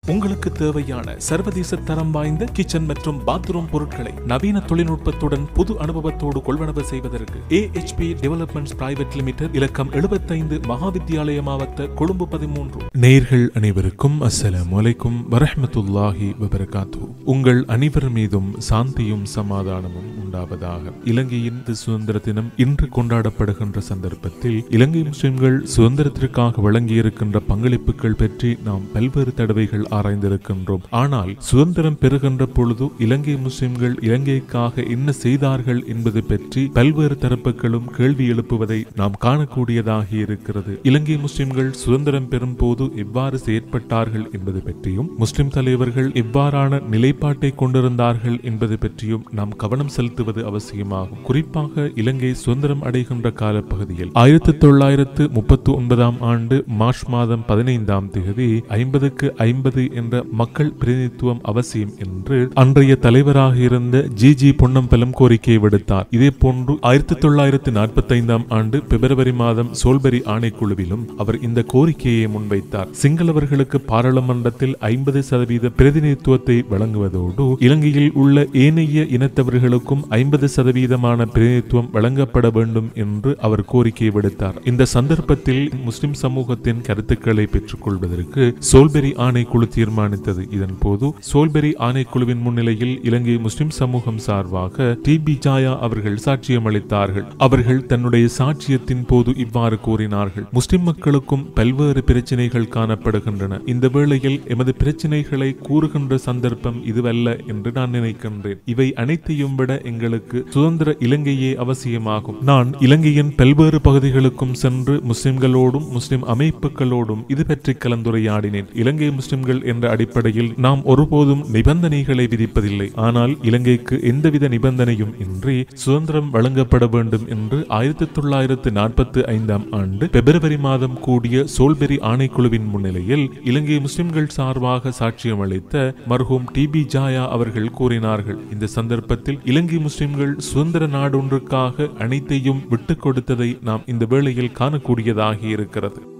உங்களுக்கு தேவையான சர்வதேச தரம் வாய்ந்த கிச்சன் மற்றும் பாத்ரூம் பொருட்களை நவீன தொழில்நுட்பத்துடன் புது அனுபவத்தோடு கொள்வனவு செய்வதற்கு ஏஎச்பி டெவலப்மெண்ட்ஸ் பிரைவேட் லிமிடெட் இலக்கம் எழுபத்தைந்து மகாவித்யாலய மாவட்ட கொழும்பு பதிமூன்று நேர்கள் அனைவருக்கும் அஸ்ஸலாமு அலைக்கும் வரஹ்மத்துல்லாஹி வபரகாத்து உங்கள் அனைவர் மீதும் சாந்தியும் சமாதானமும் உண்டாவதாக இலங்கையின் இந்த சுதந்திர தினம் இன்று கொண்டாடப்படுகின்ற சந்தர்ப்பத்தில் இலங்கை முஸ்லிம்கள் சுதந்திரத்திற்காக வழங்கியிருக்கின்ற பங்களிப்புகள் பற்றி நாம் பல்வேறு தடவைகள் ஆராய்ந்திருக்கின்றோம் ஆனால் சுதந்திரம் பெறுகின்ற பொழுது இலங்கை முஸ்லிம்கள் இலங்கைக்காக என்ன செய்தார்கள் என்பது பற்றி பல்வேறு தரப்புகளும் கேள்வி எழுப்புவதை நாம் காணக்கூடியதாக இருக்கிறது இலங்கை முஸ்லிம்கள் சுதந்திரம் பெறும் போது எவ்வாறு செயற்பட்டார்கள் என்பது பற்றியும் முஸ்லிம் தலைவர்கள் எவ்வாறான நிலைப்பாட்டை கொண்டிருந்தார்கள் என்பது பற்றியும் நாம் கவனம் செலுத்துவது அவசியமாகும் குறிப்பாக இலங்கை சுதந்திரம் அடைகின்ற காலப்பகுதியில் ஆயிரத்தி தொள்ளாயிரத்து முப்பத்தி ஒன்பதாம் ஆண்டு மார்ச் மாதம் பதினைந்தாம் தேதி ஐம்பதுக்கு ஐம்பது என்ற மக்கள் பிரதிநிதித்துவம் அவசியம் என்று அன்றைய தலைவராக இருந்த ஜி ஜி பொன்னம்பலம் கோரிக்கையை விடுத்தார் இதே போன்று ஆயிரத்தி தொள்ளாயிரத்தி நாற்பத்தி ஐந்தாம் ஆண்டு பிப்ரவரி மாதம் சோல்பரி ஆணைக்குழுவிலும் அவர் இந்த கோரிக்கையை முன்வைத்தார் சிங்களவர்களுக்கு பாராளுமன்றத்தில் ஐம்பது சதவீத பிரதிநிதித்துவத்தை வழங்குவதோடு இலங்கையில் உள்ள ஏனைய இனத்தவர்களுக்கும் ஐம்பது சதவீதமான பிரதிநிதித்துவம் வழங்கப்பட வேண்டும் என்று அவர் கோரிக்கை விடுத்தார் இந்த சந்தர்ப்பத்தில் முஸ்லிம் சமூகத்தின் கருத்துக்களை பெற்றுக் கொள்வதற்கு சோல்பெரி ஆணைக்குழு தீர்மானித்தது இதன் போது சோல்பெரி ஆணைக்குழுவின் முன்னிலையில் இலங்கை முஸ்லிம் சமூகம் சார்பாக டி பி ஜாயா அவர்கள் சாட்சியம் அளித்தார்கள் அவர்கள் தன்னுடைய சாட்சியத்தின் போது இவ்வாறு கூறினார்கள் முஸ்லிம் மக்களுக்கும் பல்வேறு பிரச்சனைகள் காணப்படுகின்றன இந்த வேளையில் எமது பிரச்சனைகளை கூறுகின்ற சந்தர்ப்பம் இதுவல்ல என்று நான் நினைக்கின்றேன் இவை அனைத்தையும் விட எங்களுக்கு சுதந்திர இலங்கையே அவசியமாகும் நான் இலங்கையின் பல்வேறு பகுதிகளுக்கும் சென்று முஸ்லிம்களோடும் முஸ்லிம் அமைப்புகளோடும் இது பற்றி கலந்துரையாடினேன் இலங்கை முஸ்லிம்கள் என்ற அடிப்படையில் நாம் ஒருபோதும் நிபந்தனைகளை விதிப்பதில்லை ஆனால் இலங்கைக்கு எந்தவித நிபந்தனையும் இன்றி சுதந்திரம் வழங்கப்பட வேண்டும் என்று ஆயிரத்தி தொள்ளாயிரத்து நாற்பத்தி ஐந்தாம் ஆண்டு பிப்ரவரி மாதம் கூடிய சோல்பெரி ஆணைக்குழுவின் முன்னிலையில் இலங்கை முஸ்லிம்கள் சார்பாக சாட்சியம் அளித்த மர்ஹூம் டி பி ஜாயா அவர்கள் கூறினார்கள் இந்த சந்தர்ப்பத்தில் இலங்கை முஸ்லிம்கள் சுதந்திர நாடொன்றுக்காக அனைத்தையும் விட்டுக் கொடுத்ததை நாம் இந்த வேளையில் காணக்கூடியதாகி இருக்கிறது